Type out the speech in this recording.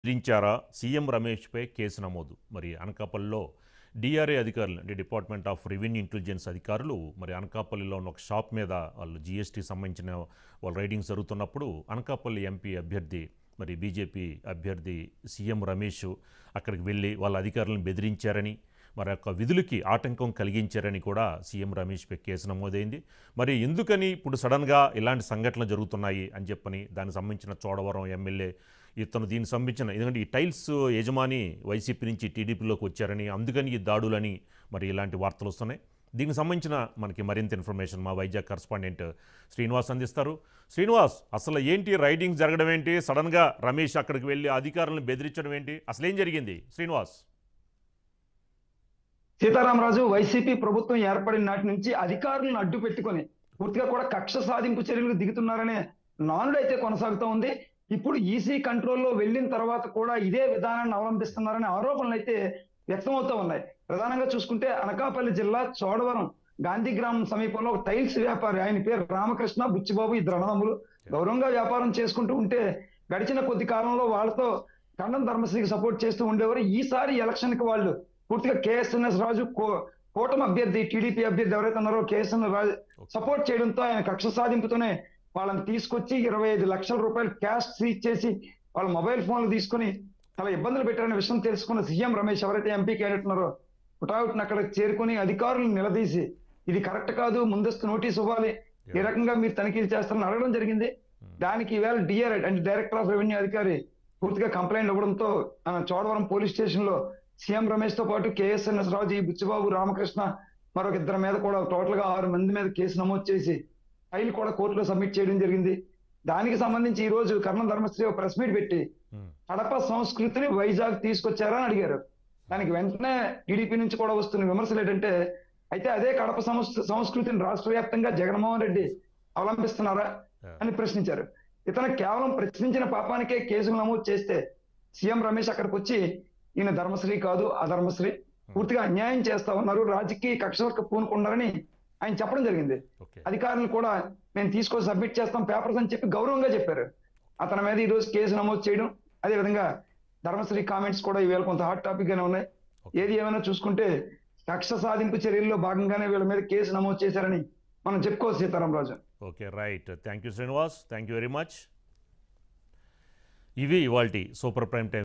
బెదిరించారా CM రమేష్పై case నమోదు మరి అనకాపల్లిలో డిఆర్ఏ అధికారులు అంటే డిపార్ట్మెంట్ ఆఫ్ రెవెన్యూ ఇంటెలిజెన్స్ అధికారులు మరి అనకాపల్లిలో ఉన్న ఒక షాప్ మీద వాళ్ళు జీఎస్టీ సంబంధించిన వాళ్ళ రైడింగ్స్ జరుగుతున్నప్పుడు అనకాపల్లి ఎంపీ అభ్యర్థి మరి బీజేపీ అభ్యర్థి సీఎం రమేష్ అక్కడికి వెళ్ళి వాళ్ళ అధికారులను బెదిరించారని మరి యొక్క విధులకి ఆటంకం కలిగించారని కూడా సీఎం రమేష్పై కేసు నమోదైంది మరి ఎందుకని ఇప్పుడు సడన్గా ఇలాంటి సంఘటనలు జరుగుతున్నాయి అని చెప్పని దానికి సంబంధించిన చోడవరం ఎమ్మెల్యే ఇతను దీనికి సంబంధించిన ఎందుకంటే ఈ టైల్స్ యజమాని వైసీపీ నుంచి టీడీపీలోకి వచ్చారని అందుకని ఈ దాడులని మరి ఇలాంటి వార్తలు వస్తున్నాయి దీనికి సంబంధించిన మనకి మరింత ఇన్ఫర్మేషన్ మా వైజాగ్ కరస్పాండెంట్ శ్రీనివాస్ అందిస్తారు శ్రీనివాస్ అసలు ఏంటి రైడింగ్ జరగడం ఏంటి సడన్గా రమేష్ అక్కడికి వెళ్ళి అధికారులను బెదిరించడం ఏంటి అసలు ఏం జరిగింది శ్రీనివాస్ సీతారామరాజు వైసీపీ ప్రభుత్వం ఏర్పడిన నాటి నుంచి అధికారులను అడ్డు పెట్టుకొని పూర్తిగా కూడా కక్ష సాధింపు చర్యలకు దిగుతున్నారనే నానుడు అయితే కొనసాగుతూ ఉంది ఇప్పుడు ఈసీ కంట్రోల్లో వెళ్ళిన తర్వాత కూడా ఇదే విధానాన్ని అవలంబిస్తున్నారనే ఆరోపణలు అయితే వ్యక్తమవుతూ ఉన్నాయి ప్రధానంగా చూసుకుంటే అనకాపల్లి జిల్లా చోడవరం గాంధీ గ్రామం సమీపంలో ఒక టైల్స్ వ్యాపారి ఆయన పేరు రామకృష్ణ బుచ్చిబాబు ఇద్దరు అన్నదమ్ములు గౌరవంగా వ్యాపారం చేసుకుంటూ ఉంటే గడిచిన కొద్ది కాలంలో వాళ్ళతో ఖండం ధర్మశ్రీకి సపోర్ట్ చేస్తూ ఉండేవారు ఈసారి ఎలక్షన్ కి వాళ్ళు పూర్తిగా కేఎస్ఎన్ఎస్ రాజు కో- కూటమి అభ్యర్థి టీడీపీ అభ్యర్థి ఎవరైతే ఉన్నారో కేఎస్ఎన్ రాజు సపోర్ట్ చేయడంతో ఆయన కక్ష సాధింపుతోనే వాళ్ళని తీసుకొచ్చి ఇరవై ఐదు లక్షల రూపాయలు క్యాష్ సీజ్ చేసి వాళ్ళ మొబైల్ ఫోన్లు తీసుకుని చాలా ఇబ్బందులు పెట్టారనే విషయం తెలుసుకున్న సీఎం రమేష్ ఎవరైతే ఎంపీ క్యాండిడేట్ ఉన్నారో హుటాహుటిన అక్కడ చేరుకుని అధికారులను నిలదీసి ఇది కరెక్ట్ కాదు ముందస్తు నోటీస్ ఇవ్వాలి ఏ రకంగా మీరు తనిఖీలు చేస్తారని అడగడం జరిగింది దానికి ఈవేళ డిఆర్ అంటే డైరెక్టర్ ఆఫ్ రెవెన్యూ అధికారి పూర్తిగా కంప్లైంట్ ఇవ్వడంతో ఆ, చోడవరం పోలీస్ స్టేషన్ లో సీఎం రమేష్ తో పాటు కేఎస్ఎన్ఎస్ రాజు ఈ బుచ్చిబాబు రామకృష్ణ మరొక ఇద్దరి మీద కూడా టోటల్ గా ఆరు మంది మీద కేసు నమోదు చేసి ఫైల్ కూడా కోర్టులో సబ్మిట్ చేయడం జరిగింది దానికి సంబంధించి ఈ రోజు కర్ణం ధర్మశ్రీ ఒక ప్రెస్ మీట్ పెట్టి ఉమ్, కడప సంస్కృతిని వైజాగ్ తీసుకొచ్చారా అని అడిగారు దానికి వెంటనే టీడీపీ నుంచి కూడా వస్తున్న విమర్శలు ఏంటంటే అయితే అదే కడప సంస్- సంస్కృతిని రాష్ట్ర వ్యాప్తంగా జగన్మోహన్ రెడ్డి అవలంబిస్తున్నారా అని ప్రశ్నించారు ఇతను కేవలం ప్రశ్నించిన పాపానికే కేసులు నమోదు చేస్తే సీఎం రమేష్ అక్కడికి వచ్చి ఈయన ధర్మశ్రీ కాదు అధర్మశ్రీ పూర్తిగా అన్యాయం చేస్తా ఉన్నారు రాజకీయ కక్షలకు పూనుకున్నారని ఆయన చెప్పడం జరిగింది ఓకే అధికారులు కూడా మేము తీసుకొని సబ్మిట్ చేస్తాం పేపర్స్ అని చెప్పి గౌరవంగా చెప్పారు అతని మీద ఈ రోజు కేసు నమోదు చేయడం అదే విధంగా ధర్మశ్రీ కామెంట్స్ కూడా ఈవేళ కొంత హాట్ టాపిక్ గానే ఉన్నాయి ఏది ఏమైనా చూసుకుంటే కక్ష సాధింపు చర్యల్లో భాగంగానే వీళ్ళ మీద కేసు నమోదు చేశారని మనం చెప్పుకోవచ్చు Sitaram Raju okay right thank you Srinivas thank you very much ఇవి ఇవాల్టి సూపర్ ప్రైమ్ టైం